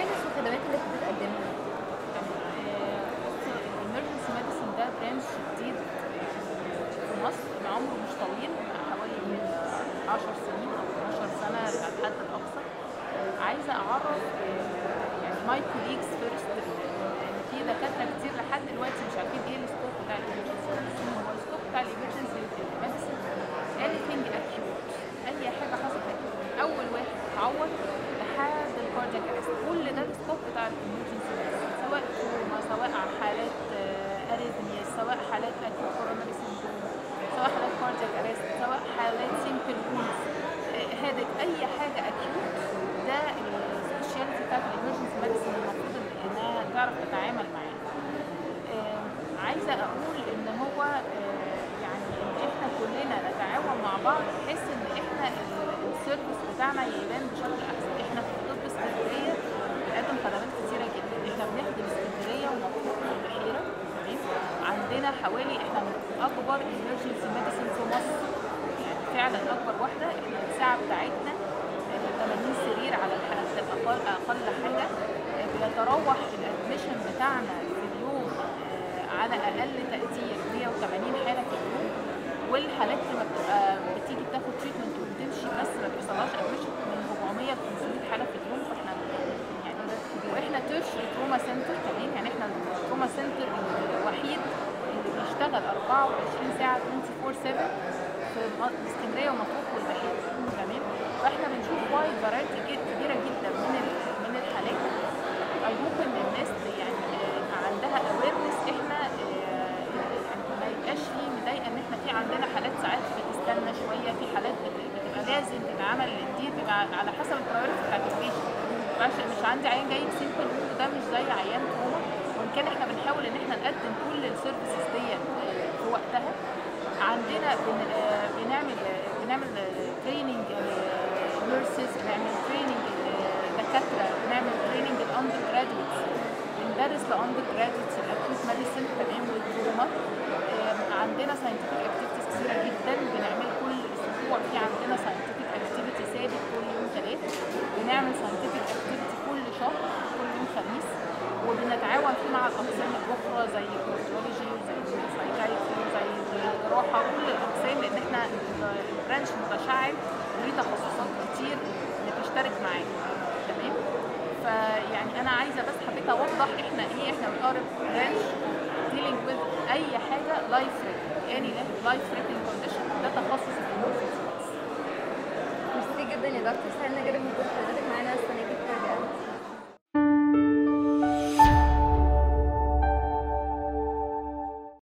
الاويرنس والخدمات اللي بتقدمها الامرجنسي ميديسن ده برانش جديد في مصر عمره مش طويل حوالي من 10 سنين او 12 سنه للحد الاقصى عايزه اعرف آه، يعني ماي كوليجز فيرست ان في دكاتره كتير لحد دلوقتي مش عارفين ايه السكوب بتاع الامرجنسي ميديسن هو السكوب بتاع الامرجنسي ميديسن anything acute اي حاجه حصلت acute من اول واحد اتعور لحد الكاردياك ارست كل ده السكوب بتاع الامرجنسي ميديسن سواء كوما سواء على حالات اريثميا سواء حالات اكيوت كوروناري سيندروم سواء حالات كاردياك ارست سواء حالات سيمبل وولز هادك اي حاجه اكيوت ده السبيشاليتي بتاعت الامرجنسي ميديسن المفروض انها تعرف تتعامل معاه آه، عايزه اقول ان هو آه، يعني ان احنا كلنا نتعاون مع بعض بحيث ان احنا ال- السيرفيس بتاعنا يبان بشكل احسن احنا في طب اسكندريه بنقدم خدمات كتيره جدا احنا بنخدم اسكندريه ومطروح والبحيره تمام عندنا حوالي احنا من اكبر emergency medicine في مصر يعني فعلا اكبر واحده احنا الساعه بتاعتنا آه، 80 سرير على الحالات الاقل اقل حاجه آه، بيتراوح الادميشن بتاعنا في اليوم آه، على اقل تقدير 180 حاله في اليوم والحالات لما بتبقى بتيجي بتاخد تريتمنت وبتمشي بس ما بيحصلهاش ادميشن من 400 ل 500 حاله في اليوم فاحنا يعني واحنا تيرشري تروما سنتر كمان يعني احنا التروما سنتر الوحيد اللي بيشتغل 24 ساعه 24 7 في م- اسكندريه ومطروح والبحيره تمام فاحنا بنشوف وايد فرايتي كبيره جدا من ال- من الحالات اي هوب ان الناس يعني آه، يبقى عندها اويرنس احنا آه، يعني ما يبقاش في مضايقه ان احنا في عندنا حالات ساعات بتستنى شويه في حالات بت- بتبقى لازم تتعمل دي بتبقى على حسب البرايورتي بتاعت البيشنت مش مش عندي عيان جاي بسيمبل وده مش زي عيان تروما وان كان احنا بنحاول ان احنا نقدم كل السيرفيسز ديت آه، في وقتها عندنا بن آه، بنعمل آه، بنعمل تريننج نيرسز بنعمل تريننج دكاتره بنعمل تريننج الاندر جرادويتس بندرس لاندر جرادويتس الاكيوت ميديسن تمام والتروما آم، عندنا ساينتفك اكتيفيتيز كثيره جدا بنعمل كل اسبوع في عندنا ساينتفك اكتيفيتي ثابت كل يوم ثلاث بنعمل ساينتفك اكتيفيتي كل شهر كل يوم خميس وبنتعاون فيه مع الاقسام الاخرى زي الكارديولوجي وزي السايكايتري وزي الجراحه كل الاقسام لان احنا البرانش متشعب وليه تخصصات كتير بتشترك معاه تمام فيعني انا عايزه بس حبيت اوضح احنا ايه احنا بنقرب برانش dealing with اي حاجه لايف threatening any life threatening condition ده تخصص الامرجنسي ميرسي جدا يا دكتور سعدنا جدا من وجود حضرتك معانا السنه دي